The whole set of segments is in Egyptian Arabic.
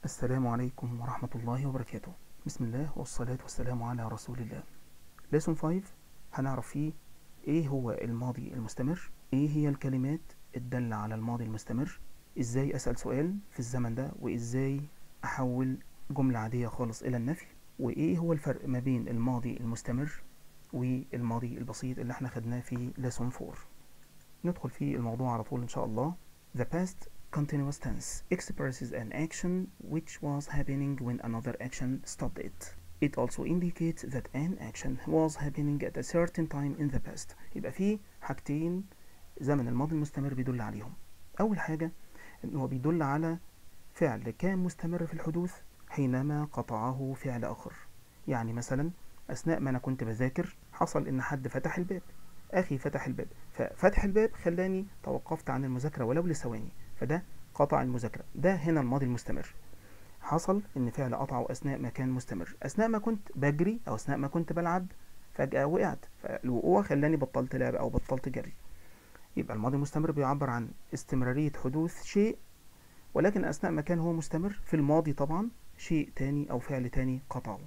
السلام عليكم ورحمة الله وبركاته بسم الله والصلاة والسلام على رسول الله ليسون 5 هنعرف فيه ايه هو الماضي المستمر ايه هي الكلمات الدالة على الماضي المستمر ازاي اسأل سؤال في الزمن ده وازاي احول جملة عادية خالص الى النفي وايه هو الفرق ما بين الماضي المستمر والماضي البسيط اللي احنا خدناه في ليسون 4 ندخل في الموضوع على طول ان شاء الله The past continuous tense expresses an action which was happening when another action stopped it. It also indicates that an action was happening at a certain time in the past. يبقى في حاجتين زمن الماضي المستمر بيدل عليهم. أول حاجة إن هو بيدل على فعل كان مستمر في الحدوث حينما قطعه فعل آخر. يعني مثلا أثناء ما أنا كنت بذاكر حصل إن حد فتح الباب. أخي فتح الباب ففتح الباب خلاني توقفت عن المذاكرة ولو لثواني فده قطع المذاكرة ده هنا الماضي المستمر حصل ان فعل قطعه اثناء ما كان مستمر اثناء ما كنت بجري او اثناء ما كنت بلعب فجأة وقعت فالوقوع خلاني بطلت لعب او بطلت جري يبقى الماضي المستمر بيعبر عن استمرارية حدوث شيء ولكن اثناء ما كان هو مستمر في الماضي طبعا شيء تاني او فعل تاني قطعه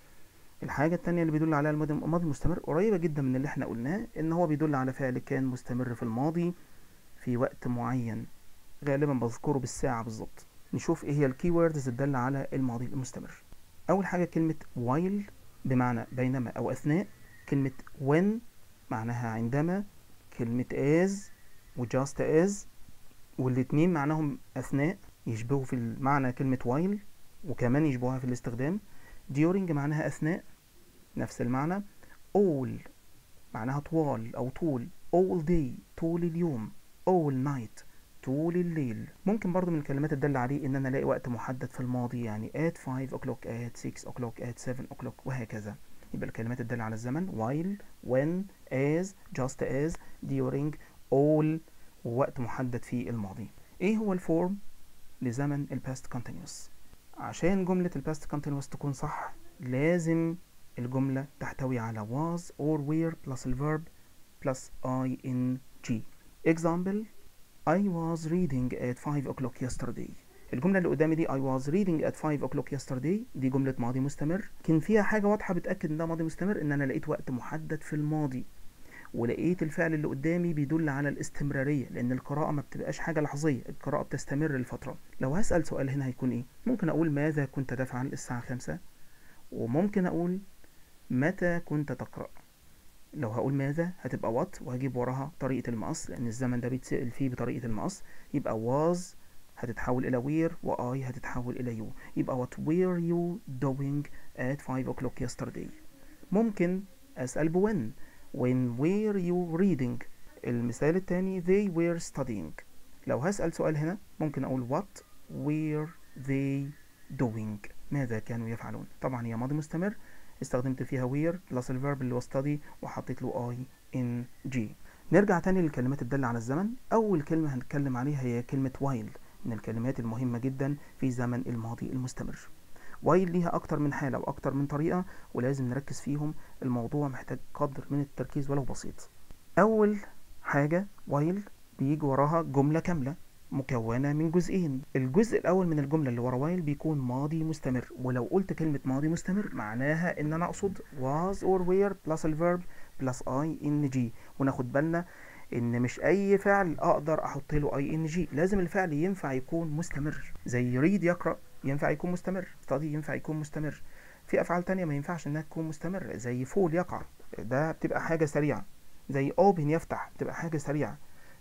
الحاجة التانية اللي بيدل عليها الماضي الماضي المستمر قريبة جدا من اللي احنا قلناه ان هو بيدل على فعل كان مستمر في الماضي في وقت معين غالبا بذكره بالساعة بالظبط نشوف ايه هي الكي ووردز الدالة على الماضي المستمر اول حاجة كلمة while بمعنى بينما او اثناء كلمة when معناها عندما كلمة as و just as والاتنين معناهم اثناء يشبهوا في المعنى كلمة while وكمان يشبهها في الاستخدام during معناها اثناء نفس المعنى all معناها طوال او طول all day طول اليوم all night طول الليل ممكن برضو من الكلمات الدالة عليه ان انا الاقي وقت محدد في الماضي يعني at 5 o'clock at 6 o'clock at 7 o'clock وهكذا يبقى الكلمات الدالة على الزمن while when as just as during all ووقت محدد في الماضي ايه هو الفورم لزمن الباست continuous عشان جملة الباست continuous تكون صح لازم الجملة تحتوي على was or were plus الverb plus ing example I was reading at 5 o'clock yesterday الجملة اللي قدامي دي I was reading at 5 o'clock yesterday دي جملة ماضي مستمر كان فيها حاجة واضحة بتأكد ان ده ماضي مستمر ان انا لقيت وقت محدد في الماضي ولقيت الفعل اللي قدامي بيدل على الاستمرارية لأن القراءة ما بتبقاش حاجة لحظية القراءة بتستمر لفترة لو هسأل سؤال هنا هيكون إيه؟ ممكن أقول ماذا كنت تفعل الساعة خمسة وممكن أقول متى كنت تقرأ لو هقول ماذا هتبقى وات وهجيب وراها طريقة المقص لأن الزمن ده بيتسأل فيه بطريقة المقص يبقى was هتتحول إلى where و I هتتحول إلى you يبقى what were you doing at 5 o'clock yesterday ممكن أسأل بوين when were you reading المثال التاني they were studying لو هسأل سؤال هنا ممكن أقول what were they doing ماذا كانوا يفعلون طبعا هي ماضي مستمر استخدمت فيها were plus الفيرب اللي هو study وحطيت له I in G نرجع تاني للكلمات الدالة على الزمن أول كلمة هنتكلم عليها هي كلمة while من الكلمات المهمة جدا في زمن الماضي المستمر while ليها أكتر من حالة وأكتر من طريقة ولازم نركز فيهم الموضوع محتاج قدر من التركيز ولو بسيط أول حاجة while بيجي وراها جملة كاملة مكونة من جزئين الجزء الأول من الجملة اللي ورا while بيكون ماضي مستمر ولو قلت كلمة ماضي مستمر معناها إن أنا أقصد was or were plus الفيرب plus ing وناخد بالنا إن مش أي فعل أقدر أحط له ing لازم الفعل ينفع يكون مستمر زي read يقرأ ينفع يكون مستمر study ينفع يكون مستمر في أفعال تانية ما ينفعش إنها تكون مستمر زي fall يقع ده بتبقى حاجة سريعة زي open يفتح بتبقى حاجة سريعة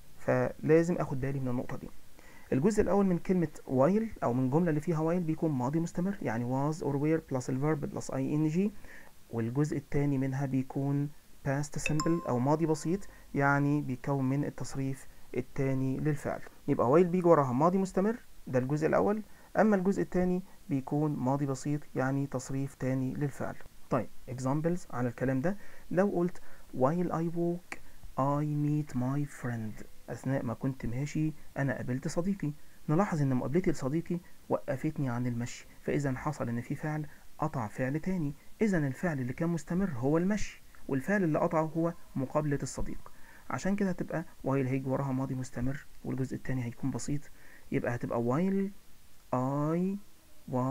فلازم اخد بالي من النقطة دي الجزء الأول من كلمة while أو من الجملة اللي فيها while بيكون ماضي مستمر يعني was or were plus الفيرب plus ing والجزء الثاني منها بيكون past simple أو ماضي بسيط يعني بيكون من التصريف الثاني للفعل يبقى while بيجي وراها ماضي مستمر ده الجزء الأول أما الجزء الثاني بيكون ماضي بسيط يعني تصريف تاني للفعل طيب examples على الكلام ده لو قلت while I walk I meet my friend أثناء ما كنت ماشي أنا قابلت صديقي نلاحظ إن مقابلتي لصديقي وقفتني عن المشي فإذا حصل إن في فعل قطع فعل تاني إذا الفعل اللي كان مستمر هو المشي والفعل اللي قطعه هو مقابلة الصديق عشان كده هتبقى while هيجي وراها ماضي مستمر والجزء التاني هيكون بسيط يبقى هتبقى while I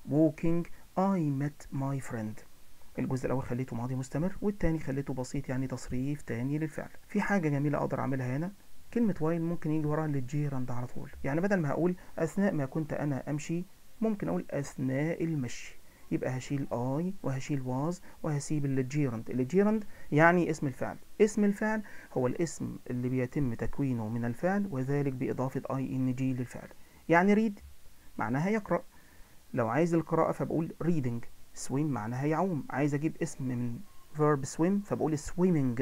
walking I met my friend الجزء الأول خليته ماضي مستمر والتاني خليته بسيط يعني تصريف تاني للفعل في حاجة جميلة أقدر أعملها هنا كلمة while ممكن يجي وراها الجيرند على طول يعني بدل ما هقول أثناء ما كنت أنا أمشي ممكن أقول أثناء المشي يبقى هشيل I وهشيل was وهسيب الجيرند الجيرند يعني اسم الفعل اسم الفعل هو الاسم اللي بيتم تكوينه من الفعل وذلك بإضافة ing للفعل يعني read معناها يقرأ لو عايز القراءة فبقول reading swim معناها يعوم عايز أجيب اسم من verb swim فبقول swimming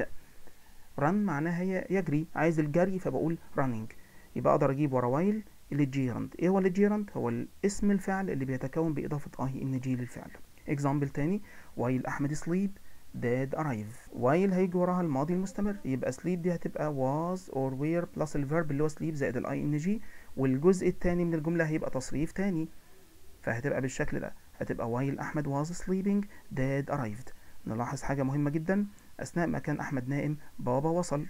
run معناها يجري عايز الجري فبقول running يبقى أقدر أجيب ورا while الجيرند ايه هو الجيرند هو الاسم الفعل اللي بيتكون بإضافة ing للفعل example تاني while أحمد sleep dad arrive while هيجي وراها الماضي المستمر يبقى sleep دي هتبقى was or were plus الفيرب اللي هو sleep زائد ال ing والجزء التاني من الجملة هيبقى تصريف تاني فهتبقى بالشكل ده هتبقى while أحمد was sleeping dad arrived نلاحظ حاجة مهمة جدا أثناء ما كان أحمد نائم بابا وصل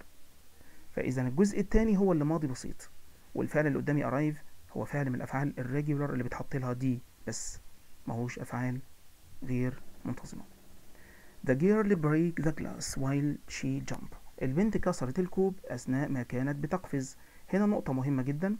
فإذا الجزء التاني هو اللي ماضي بسيط والفعل اللي قدامي arrive هو فعل من الأفعال الريجولار اللي بتحط لها دي بس ماهوش أفعال غير منتظمة The girl break the glass while she jump البنت كسرت الكوب أثناء ما كانت بتقفز هنا نقطة مهمة جدا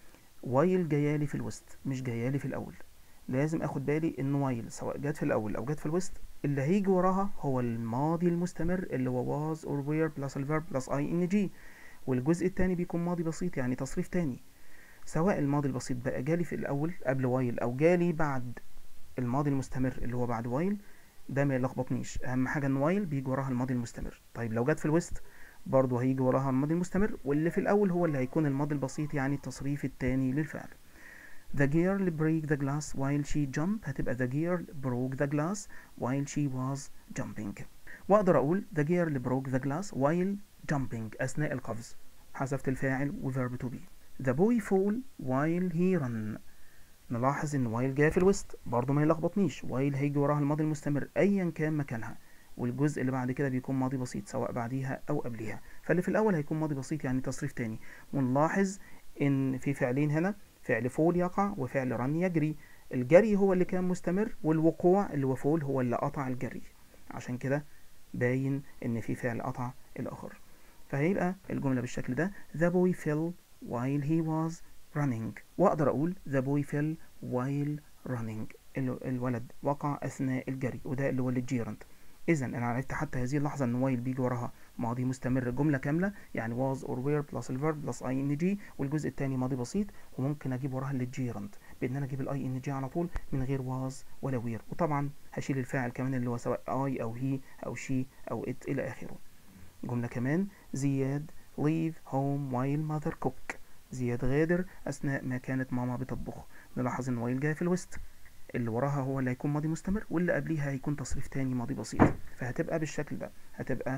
while جايالي في الوسط مش جايالي في الأول لازم اخد بالي ان while سواء جت في الاول او جت في الوسط اللي هيجي وراها هو الماضي المستمر اللي هو was or were plus الفيرب plus ing والجزء التاني بيكون ماضي بسيط يعني تصريف تاني سواء الماضي البسيط بقى جالي في الاول قبل while او جالي بعد الماضي المستمر اللي هو بعد while ده ما يلخبطنيش اهم حاجه ان while بيجي وراها الماضي المستمر طيب لو جت في الوسط برضه هيجي وراها الماضي المستمر واللي في الاول هو اللي هيكون الماضي البسيط يعني التصريف التاني للفعل The girl break the glass while she jumped هتبقى the girl broke the glass while she was jumping واقدر اقول the girl broke the glass while jumping اثناء القفز حذفت الفاعل و verb to be the boy fall while he run نلاحظ ان while جاء في الوسط برضه ما يلخبطنيش while هيجي وراها الماضي المستمر ايا كان مكانها والجزء اللي بعد كده بيكون ماضي بسيط سواء بعديها او قبليها فاللي في الاول هيكون ماضي بسيط يعني تصريف تاني ونلاحظ ان في فعلين هنا فعل فول يقع وفعل رن يجري الجري هو اللي كان مستمر والوقوع اللي هو فول هو اللي قطع الجري عشان كده باين ان في فعل قطع الاخر فهيبقى الجملة بالشكل ده the boy fell while he was running واقدر اقول the boy fell while running الولد وقع اثناء الجري وده اللي هو الجيرند اذا انا عرفت حتى هذه اللحظه ان while بيجي وراها ماضي مستمر جمله كامله يعني was or were plus الفيرب plus ing والجزء الثاني ماضي بسيط وممكن اجيب وراها الجيرند بان انا اجيب الاي ان جي على طول من غير was ولا were وطبعا هشيل الفاعل كمان اللي هو سواء I او he او she او it الى اخره جمله كمان زياد leave home while mother cook زياد غادر اثناء ما كانت ماما بتطبخ نلاحظ ان while جاي في الوسط اللي وراها هو اللي هيكون ماضي مستمر واللي قبليها هيكون تصريف تاني ماضي بسيط فهتبقى بالشكل ده هتبقى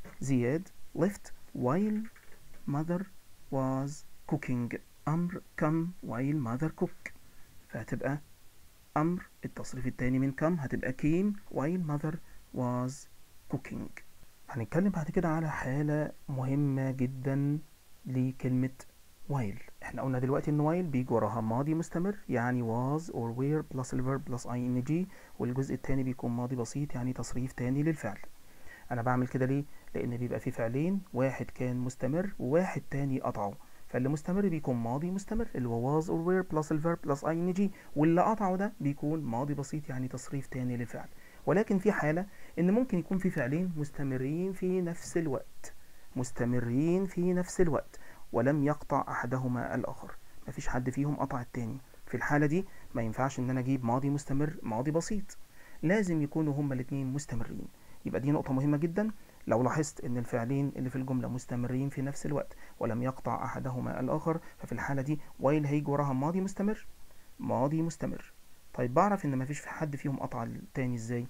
زياد left while mother was cooking أمر come while mother cook فهتبقى أمر التصريف التاني من come هتبقى came while mother was cooking هنتكلم بعد كده على حالة مهمة جدا لكلمة while احنا قلنا دلوقتي ان while بيجي وراها ماضي مستمر يعني was or were plus الفيرب plus ing والجزء التاني بيكون ماضي بسيط يعني تصريف تاني للفعل انا بعمل كده ليه لان بيبقى في فعلين واحد كان مستمر وواحد تاني قطعه فاللي مستمر بيكون ماضي مستمر اللي هو was or were plus الفيرب plus ing واللي قطعه ده بيكون ماضي بسيط يعني تصريف تاني للفعل ولكن في حالة ان ممكن يكون في فعلين مستمرين في نفس الوقت مستمرين في نفس الوقت ولم يقطع احدهما الاخر مفيش حد فيهم قطع التاني في الحالة دي ما ينفعش ان انا اجيب ماضي مستمر ماضي بسيط لازم يكونوا هما الاتنين مستمرين يبقى دي نقطة مهمة جدا لو لاحظت ان الفعلين اللي في الجملة مستمرين في نفس الوقت ولم يقطع احدهما الاخر ففي الحالة دي وايل هيجي وراها ماضي مستمر ماضي مستمر طيب بعرف ان مفيش في حد فيهم قطع التاني ازاي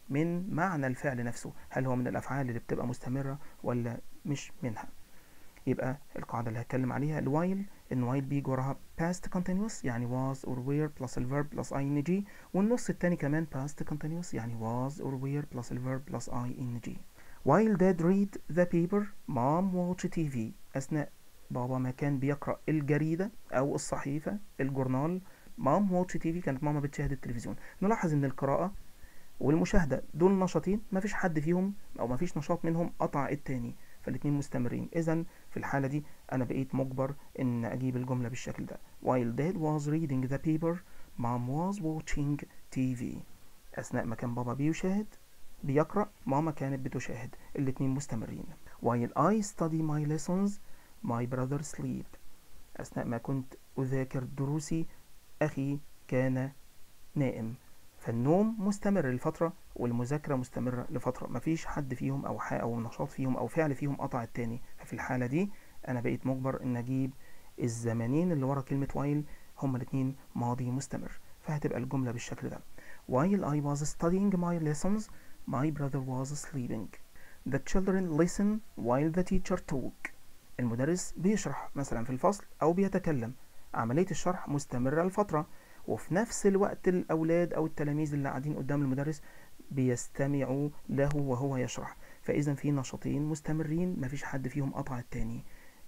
من معنى الفعل نفسه هل هو من الافعال اللي بتبقى مستمرة ولا مش منها يبقى القاعدة اللي هتكلم عليها الوايل ان وايل بيجي وراها past continuous يعني was or were plus الفيرب plus ing والنص التاني كمان past continuous يعني was or were plus الفيرب plus ing while dad read the paper mom watch TV أثناء بابا ما كان بيقرأ الجريدة أو الصحيفة الجورنال مام واتش تي في كانت ماما بتشاهد التلفزيون نلاحظ ان القراءة والمشاهدة دول نشاطين مفيش حد فيهم او مفيش نشاط منهم قطع التاني فالاتنين مستمرين اذا في الحالة دي انا بقيت مجبر ان اجيب الجملة بالشكل ده while dad was reading the paper mom was watching TV اثناء ما كان بابا بيشاهد بيقرأ ماما كانت بتشاهد الاتنين مستمرين while I study my lessons my brother sleep أثناء ما كنت أذاكر دروسي أخي كان نائم فالنوم مستمر لفترة والمذاكرة مستمرة لفترة مفيش حد فيهم أو حاجة أو نشاط فيهم أو فعل فيهم قطع التاني ففي الحالة دي أنا بقيت مجبر إن أجيب الزمانين اللي ورا كلمة while هما الاتنين ماضي مستمر فهتبقى الجملة بالشكل ده while I was studying my lessons my brother was sleeping the children listen while the teacher talk المدرس بيشرح مثلا في الفصل أو بيتكلم عملية الشرح مستمرة لفترة وفي نفس الوقت الأولاد أو التلاميذ اللي قاعدين قدام المدرس بيستمعوا له وهو يشرح فإذا في نشاطين مستمرين مفيش حد فيهم قطع التاني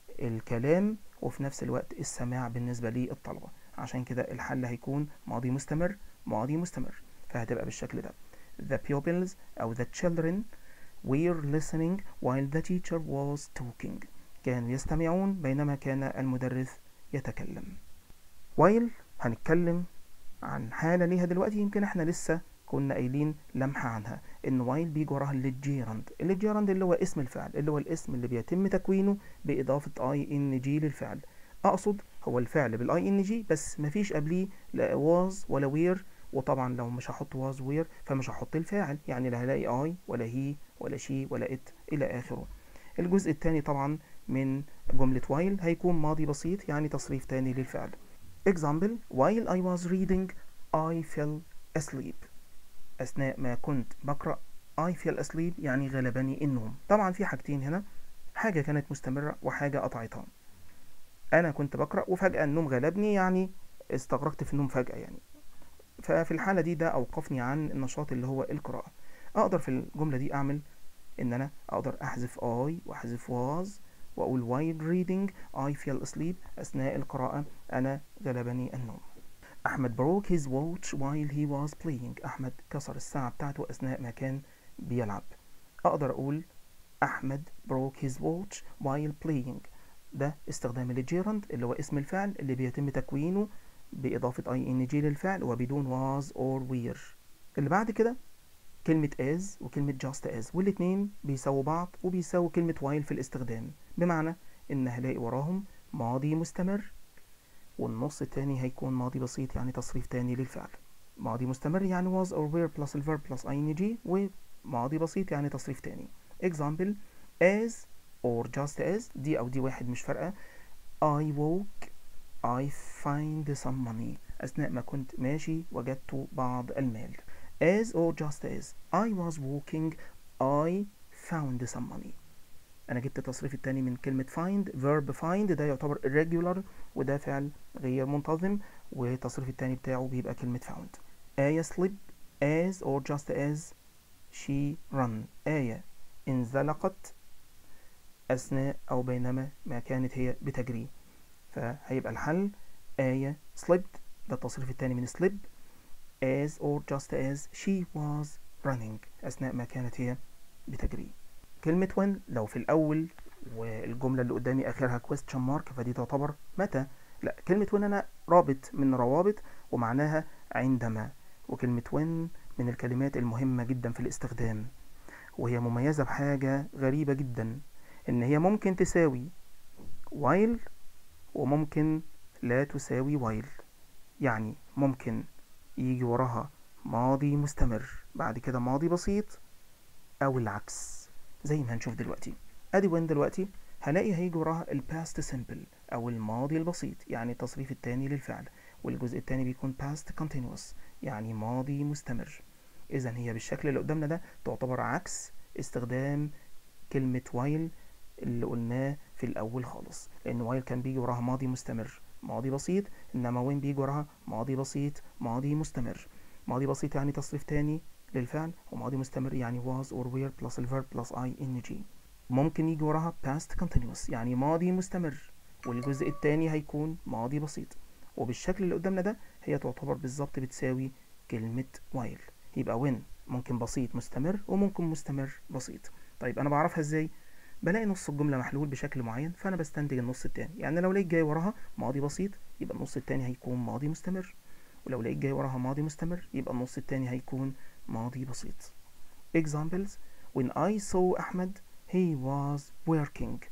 الكلام وفي نفس الوقت السماع بالنسبة للطلبة عشان كده الحل هيكون ماضي مستمر ماضي مستمر فهتبقى بالشكل ده The pupils أو the children were listening while the teacher was talking كانوا يستمعون بينما كان المدرس يتكلم while هنتكلم عن حالة ليها دلوقتي يمكن احنا لسه كنا قايلين لمحة عنها ان وايل بيجي وراها الليجيراند الليجيراند اللي هو اسم الفعل اللي هو الاسم اللي بيتم تكوينه بإضافة اي ان جي للفعل اقصد هو الفعل بالاي ان جي بس مفيش قبليه لا واز ولا وير وطبعا لو مش هحط واز وير فمش هحط الفاعل يعني لا هلاقي اي ولا هي ولا شي ولا ات الى اخره الجزء الثاني طبعا من جملة while هيكون ماضي بسيط يعني تصريف تاني للفعل example while I was reading I fell asleep أثناء ما كنت بقرأ I fell asleep يعني غلبني النوم طبعا في حاجتين هنا حاجة كانت مستمرة وحاجة قطعتها أنا كنت بقرأ وفجأة النوم غلبني يعني استغرقت في النوم فجأة يعني ففي الحالة دي ده أوقفني عن النشاط اللي هو القراءة أقدر في الجملة دي أعمل إن أنا أقدر أحذف I وأحذف was وأقول while reading I fell asleep أثناء القراءة أنا غلبني النوم أحمد broke his watch while he was playing أحمد كسر الساعة بتاعته أثناء ما كان بيلعب أقدر أقول أحمد broke his watch while playing ده استخدام الجيرند اللي هو اسم الفعل اللي بيتم تكوينه بإضافة ing للفعل وبدون was or were اللي بعد كده كلمة as وكلمة just as والاتنين بيساووا بعض وبيساووا كلمة while في الاستخدام بمعنى إن هلاقي وراهم ماضي مستمر والنص التاني هيكون ماضي بسيط يعني تصريف تاني للفعل ماضي مستمر يعني was or were plus الverb plus ing وماضي بسيط يعني تصريف تاني example as or just as دي أو دي واحد مش فارقة I walk I find some money أثناء ما كنت ماشي وجدت بعض المال as or just as I was walking I found some money أنا جبت التصريف التاني من كلمة find verb find ده يعتبر irregular وده فعل غير منتظم والتصريف التاني بتاعه بيبقى كلمة found آية slip as or just as she run آية انزلقت أثناء أو بينما ما كانت هي بتجري فهيبقى الحل آية slipped ده التصريف التاني من slip as or just as she was running أثناء ما كانت هي بتجري كلمة when لو في الأول والجملة اللي قدامي آخرها question mark فدي تعتبر متى لا كلمة when أنا رابط من روابط ومعناها عندما وكلمة when من الكلمات المهمة جدا في الاستخدام وهي مميزة بحاجة غريبة جدا إن هي ممكن تساوي while وممكن لا تساوي while يعني ممكن يجي وراها ماضي مستمر بعد كده ماضي بسيط أو العكس زي ما هنشوف دلوقتي أدي وين دلوقتي هلاقي هيجي وراها الباست سيمبل أو الماضي البسيط يعني التصريف التاني للفعل والجزء التاني بيكون باست continuous يعني ماضي مستمر إذا هي بالشكل اللي قدامنا ده تعتبر عكس استخدام كلمة while اللي قلناه في الأول خالص لأن while كان بيجي وراها ماضي مستمر ماضي بسيط إنما وين بيجي وراها ماضي بسيط ماضي مستمر ماضي بسيط يعني تصريف تاني للفعل وماضي مستمر يعني was or were plus الverb plus ing ممكن يجي وراها past continuous يعني ماضي مستمر والجزء التاني هيكون ماضي بسيط وبالشكل اللي قدامنا ده هي تعتبر بالظبط بتساوي كلمة while يبقى when ممكن بسيط مستمر وممكن مستمر بسيط طيب انا بعرفها ازاي بلاقي نص الجملة محلول بشكل معين فانا بستنتج النص التاني يعني لو لقيت جاي وراها ماضي بسيط يبقى النص التاني هيكون ماضي مستمر ولو لقيت جاي وراها ماضي مستمر يبقى النص التاني هيكون ماضي بسيط examples when I saw أحمد he was working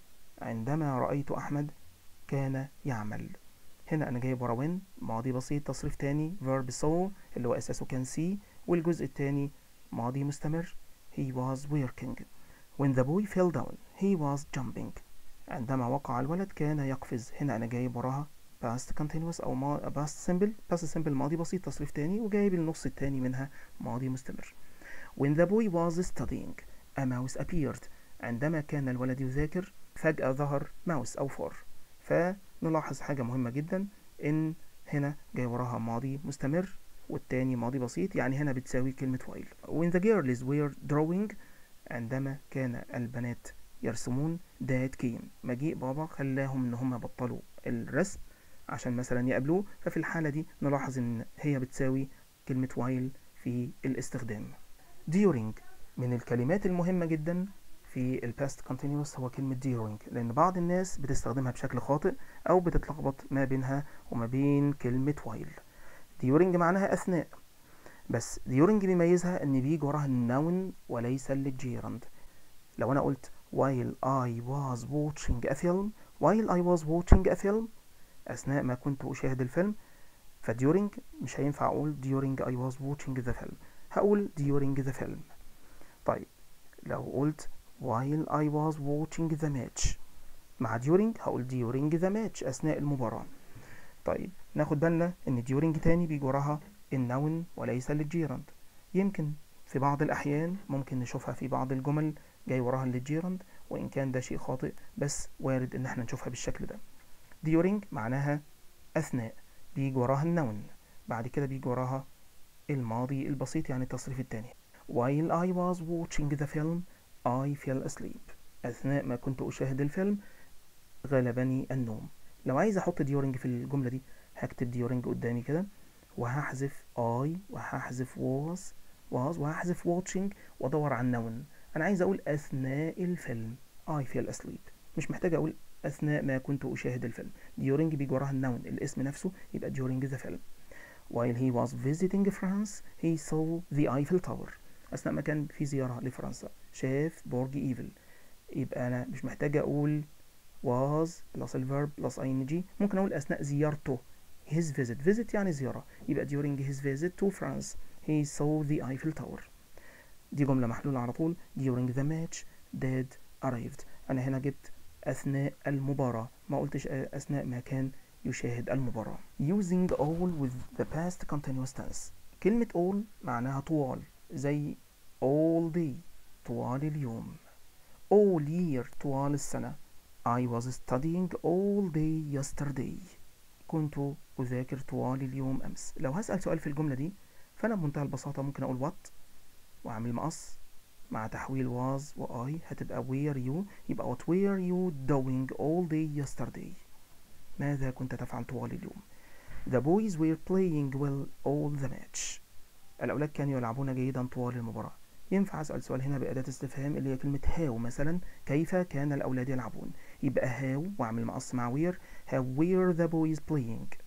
عندما رأيت أحمد كان يعمل هنا أنا جايب ورا when ماضي بسيط تصريف تاني verb saw اللي هو أساسه كان see والجزء التاني ماضي مستمر he was working when the boy fell down he was jumping عندما وقع الولد كان يقفز هنا أنا جايب وراها past continuous أو ما past simple past simple ماضي بسيط تصريف تاني وجايب النص التاني منها ماضي مستمر when the boy was studying a mouse appeared عندما كان الولد يذاكر فجأة ظهر ماوس أو فار فنلاحظ حاجة مهمة جدا إن هنا جاي وراها ماضي مستمر والتاني ماضي بسيط يعني هنا بتساوي كلمة while when the girls were drawing عندما كان البنات يرسمون dad came مجيء بابا خلاهم إن هم بطلوا الرسم عشان مثلا يقابلوه ففي الحالة دي نلاحظ إن هي بتساوي كلمة while في الاستخدام during من الكلمات المهمة جدا في الباست continuous هو كلمة during لأن بعض الناس بتستخدمها بشكل خاطئ أو بتتلخبط ما بينها وما بين كلمة while during معناها أثناء بس during بيميزها إن بيجي وراها النون وليس الجيرند لو أنا قلت while I was watching a film while I was watching a film أثناء ما كنت أشاهد الفيلم فduring مش هينفع أقول during I was watching the film هقول during the film طيب لو قلت while I was watching the match مع during هقول during the match أثناء المباراة طيب ناخد بالنا إن during تاني بيجي وراها النون وليس الجيرند يمكن في بعض الأحيان ممكن نشوفها في بعض الجمل جاي وراها الجيرند وإن كان ده شيء خاطئ بس وارد إن احنا نشوفها بالشكل ده during معناها أثناء بيجي وراها النون بعد كده بيجي وراها الماضي البسيط يعني التصريف التاني while I was watching the film I fell asleep أثناء ما كنت أشاهد الفيلم غلبني النوم لو عايز أحط during في الجملة دي هكتب during قدامي كده وهحذف I وهحذف was was وهحذف watching وأدور على النون أنا عايز أقول أثناء الفيلم I fell asleep مش محتاج أقول أثناء ما كنت أشاهد الفيلم during بيجي وراها النون الاسم نفسه يبقى during the film while he was visiting France he saw the Eiffel Tower أثناء ما كان في زيارة لفرنسا شاف برج إيفل يبقى أنا مش محتاج أقول was plus الverb plus ing ممكن أقول أثناء زيارته his visit visit يعني زيارة يبقى during his visit to France he saw the Eiffel Tower دي جملة محلولة على طول during the match dad arrived أنا هنا جبت أثناء المباراة ما قلتش أثناء ما كان يشاهد المباراة using all with the past continuous tense كلمة all معناها طوال زي all day طوال اليوم all year طوال السنة I was studying all day yesterday كنت أذاكر طوال اليوم أمس لو هسأل سؤال في الجملة دي فأنا بمنتهى البساطة ممكن أقول what وأعمل مقص مع تحويل was و I هتبقى were you يبقى what were you doing all day yesterday ماذا كنت تفعل طوال اليوم The boys were playing well all the match الأولاد كانوا يلعبون جيدا طوال المباراة ينفع أسأل سؤال هنا بأداة استفهام اللي هي كلمة how مثلا كيف كان الأولاد يلعبون يبقى how وأعمل مقص مع were how were the boys playing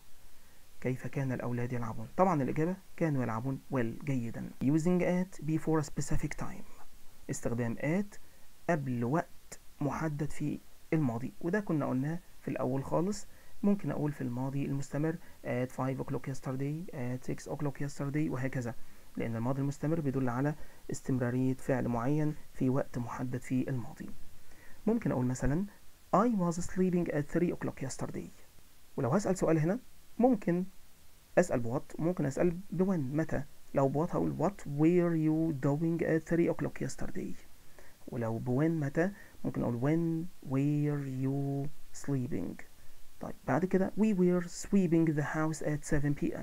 كيف كان الأولاد يلعبون طبعا الإجابة كانوا يلعبون well جيدا using at before a specific time استخدام at قبل وقت محدد في الماضي وده كنا قلناه في الأول خالص ممكن أقول في الماضي المستمر at 5 o'clock yesterday at 6 o'clock yesterday وهكذا لأن الماضي المستمر بيدل على استمرارية فعل معين في وقت محدد في الماضي ممكن أقول مثلا I was sleeping at 3 o'clock yesterday ولو هسأل سؤال هنا ممكن أسأل بوات ممكن أسأل بوين متى لو بوات هقول what were you doing at 3 o'clock yesterday ولو بوين متى ممكن أقول when were you sleeping طيب بعد كده we were sweeping the house at 7 p.m.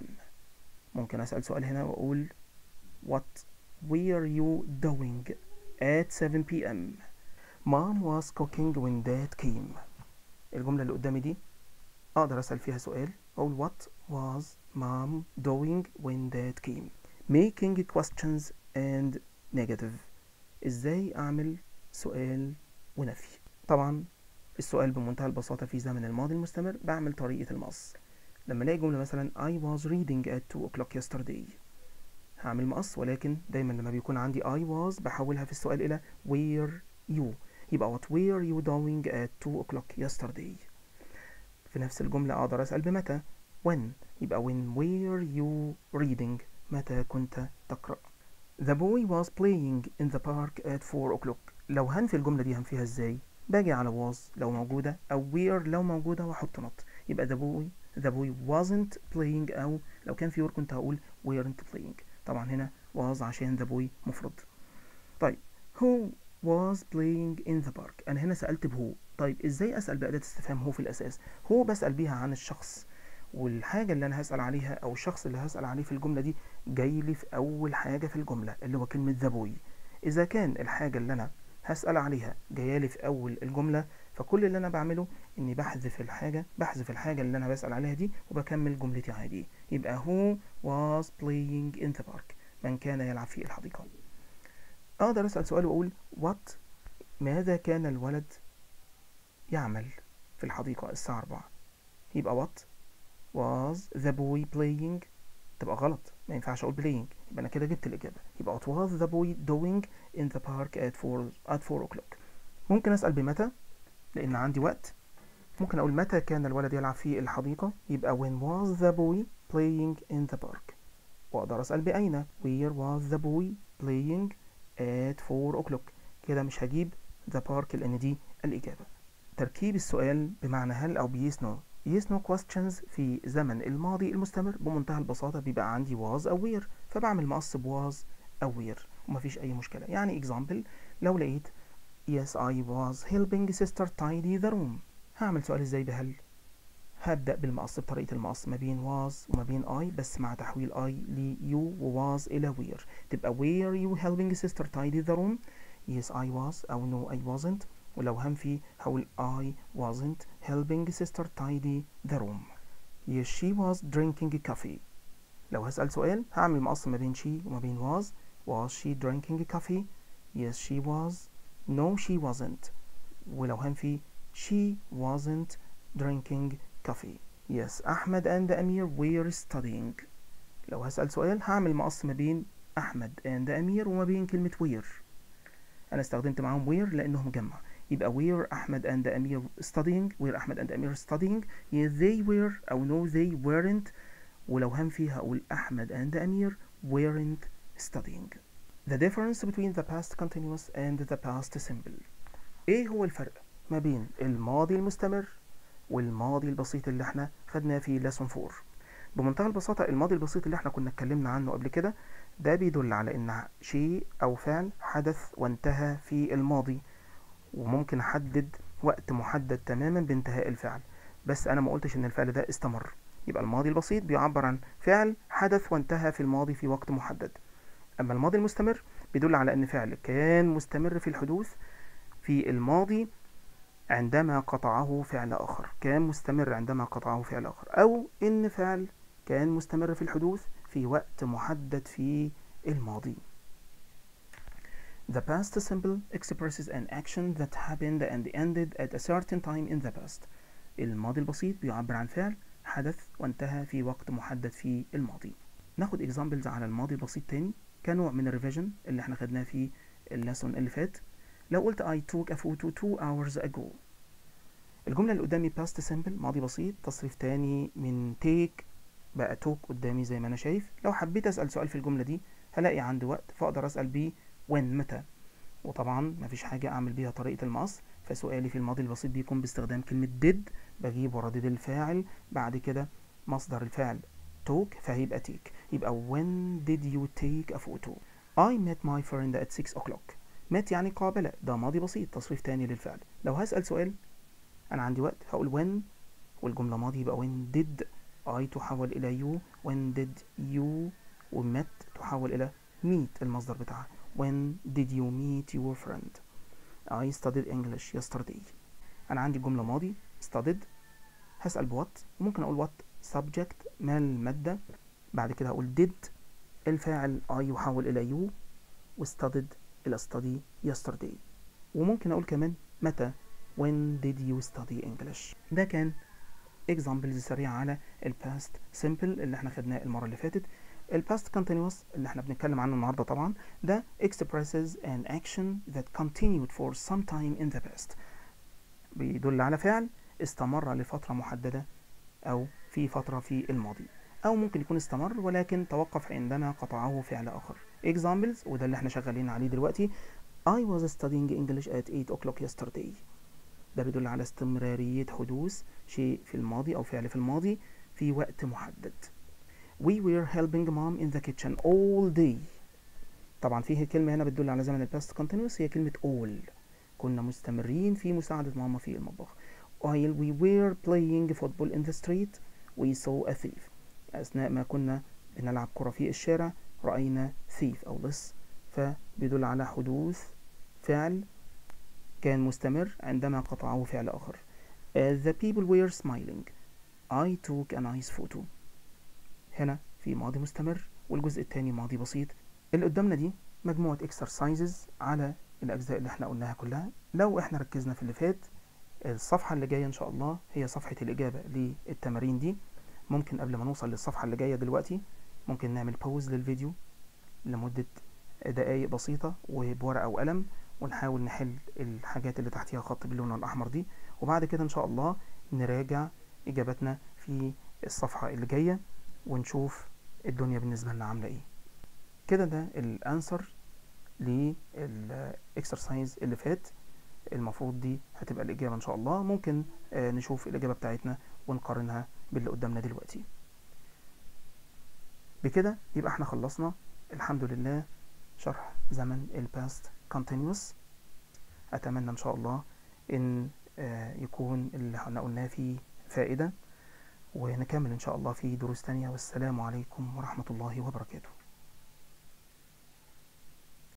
ممكن أسأل سؤال هنا وأقول what were you doing at 7 p.m. mom was cooking when dad came الجملة اللي قدامي دي أقدر أسأل فيها سؤال أقول what was mom doing when dad came making questions and negative ازاي اعمل سؤال ونفي طبعا السؤال بمنتهى البساطة في زمن الماضي المستمر بعمل طريقة المقص لما الاقي جملة مثلا I was reading at 2 o'clock yesterday هعمل مقص ولكن دايما لما بيكون عندي I was بحولها في السؤال إلى were you يبقى what were you doing at 2 o'clock yesterday في نفس الجملة أقدر أسأل بمتى when يبقى when were you reading متى كنت تقرأ The boy was playing in the park at 4 o'clock لو هنفي الجملة دي هنفيها ازاي باجي على was لو موجودة أو were لو موجودة وأحط not يبقى the boy the boy wasn't playing أو لو كان في were كنت هقول weren't playing طبعا هنا was عشان the boy مفرد طيب who was playing in the park أنا هنا سألت بهو طيب ازاي أسأل بأداة استفهام هو في الأساس هو بسأل بيها عن الشخص والحاجة اللي أنا هسأل عليها أو الشخص اللي هسأل عليه في الجملة دي جاي لي في أول حاجة في الجملة اللي هو كلمة ذا بوي إذا كان الحاجة اللي أنا هسأل عليها جاية لي في أول الجملة فكل اللي أنا بعمله إني بحذف الحاجة بحذف الحاجة اللي أنا بسأل عليها دي وبكمل جملتي عادي يبقى who was playing in the park من كان يلعب في الحديقة أقدر أسأل سؤال وأقول what ماذا كان الولد يعمل في الحديقة الساعة 4 يبقى what was the boy playing تبقى غلط ما ينفعش اقول playing يبقى انا كده جبت الاجابه يبقى what was the boy doing in the park at 4 at 4 o'clock ممكن اسال بمتى لان عندي وقت ممكن اقول متى كان الولد يلعب في الحديقه يبقى when was the boy playing in the park واقدر اسال باين where was the boy playing at 4 o'clock كده مش هجيب the park لان دي الاجابه تركيب السؤال بمعنى هل او بيس نو yes no questions في زمن الماضي المستمر بمنتهى البساطة بيبقى عندي was أو were فبعمل مقص was أو were ومفيش أي مشكلة يعني example لو لقيت yes I was helping sister tidy the room هعمل سؤال ازاي بهل هبدأ بالمقص بطريقة المقص ما بين was وما بين I بس مع تحويل I ل you و was إلى were تبقى were you helping sister tidy the room yes I was أو no I wasn't ولو هنفي هقول I wasn't helping sister tidy the room yes she was drinking coffee لو هسأل سؤال هعمل مقص ما بين she وما بين was was she drinking coffee yes she was no she wasn't ولو هنفي she wasn't drinking coffee yes أحمد and أمير were studying لو هسأل سؤال هعمل مقص ما بين أحمد and أمير وما بين كلمة were أنا استخدمت معاهم were لأنهم جمع يبقى where أحمد and أمير studying where أحمد and أمير studying yeah, they were أو no they weren't ولو هنفي هقول أحمد and أمير weren't studying the difference between the past continuous and the past simple إيه هو الفرق ما بين الماضي المستمر والماضي البسيط اللي احنا خدناه في lesson 4 بمنتهى البساطة الماضي البسيط اللي احنا كنا اتكلمنا عنه قبل كده ده بيدل على ان شيء او فعل حدث وانتهى في الماضي وممكن احدد وقت محدد تماما بانتهاء الفعل بس انا ما قلتش ان الفعل ده استمر يبقى الماضي البسيط بيعبر عن فعل حدث وانتهى في الماضي في وقت محدد اما الماضي المستمر بيدل على ان فعل كان مستمر في الحدوث في الماضي عندما قطعه فعل آخر كان مستمر عندما قطعه فعل آخر أو إن فعل كان مستمر في الحدوث في وقت محدد في الماضي The past simple expresses an action that happened and ended at a certain time in the past. الماضي البسيط بيعبر عن فعل حدث وانتهى في وقت محدد في الماضي. ناخد examples على الماضي البسيط تاني كنوع من الريفيجن اللي احنا خدناه في الليسون اللي فات. لو قلت I took a photo two hours ago. الجملة اللي قدامي past simple ماضي بسيط تصريف تاني من take بقى took قدامي زي ما انا شايف. لو حبيت اسأل سؤال في الجملة دي هلاقي عندي وقت فاقدر اسأل بيه when متى وطبعا مفيش حاجة أعمل بيها طريقة المقص فسؤالي في الماضي البسيط بيكون باستخدام كلمة did بجيب وردد الفاعل بعد كده مصدر الفعل took فهيبقى take يبقى when did you take a photo I met my friend at 6 o'clock met يعني قابلة ده ماضي بسيط تصريف تاني للفعل لو هسأل سؤال أنا عندي وقت هقول when والجملة ماضي يبقى when did I تحول إلى you when did you وmet تحول إلى meet المصدر بتاعها When did you meet your friend? I studied English yesterday. أنا عندي جملة ماضي studied هسأل بوات وممكن أقول what subject ما المادة بعد كده هقول did الفاعل I يحول إلى you و studied إلى study yesterday وممكن أقول كمان متى when did you study English ده كان examples سريعة على ال past simple اللي احنا خدناه المرة اللي فاتت ال past continuous اللي احنا بنتكلم عنه النهاردة طبعا ده expresses an action that continued for some time in the past بيدل على فعل استمر لفترة محددة أو في فترة في الماضي أو ممكن يكون استمر ولكن توقف عندما قطعه فعل آخر examples وده اللي احنا شغالين عليه دلوقتي I was studying English at 8 o'clock yesterday ده بيدل على استمرارية حدوث شيء في الماضي أو فعل في الماضي في وقت محدد We were helping mom in the kitchen all day طبعا فيه كلمة هنا بتدل على زمن الباست continuous هي كلمة all كنا مستمرين في مساعدة ماما في المطبخ While we were playing football in the street we saw a thief أثناء ما كنا بنلعب كرة في الشارع رأينا thief أو لص فبيدل على حدوث فعل كان مستمر عندما قطعه فعل آخر As the people were smiling I took a nice photo هنا في ماضي مستمر والجزء الثاني ماضي بسيط اللي قدامنا دي مجموعة exercises على الأجزاء اللي احنا قلناها كلها لو احنا ركزنا في اللي فات الصفحة اللي جاية إن شاء الله هي صفحة الإجابة للتمارين دي ممكن قبل ما نوصل للصفحة اللي جاية دلوقتي ممكن نعمل باوز للفيديو لمدة دقايق بسيطة وبورقة وقلم ونحاول نحل الحاجات اللي تحتيها خط باللون الأحمر دي وبعد كده إن شاء الله نراجع إجاباتنا في الصفحة اللي جاية ونشوف الدنيا بالنسبة لنا عاملة إيه كده ده الأنسر للإكسرسايز اللي فات المفروض دي هتبقى الإجابة إن شاء الله ممكن آه نشوف الإجابة بتاعتنا ونقارنها باللي قدامنا دلوقتي بكده يبقى احنا خلصنا الحمد لله شرح زمن الباست continuous أتمنى إن شاء الله إن آه يكون اللي احنا قلناه فيه فائدة ونكمل إن شاء الله في دروس تانية والسلام عليكم ورحمة الله وبركاته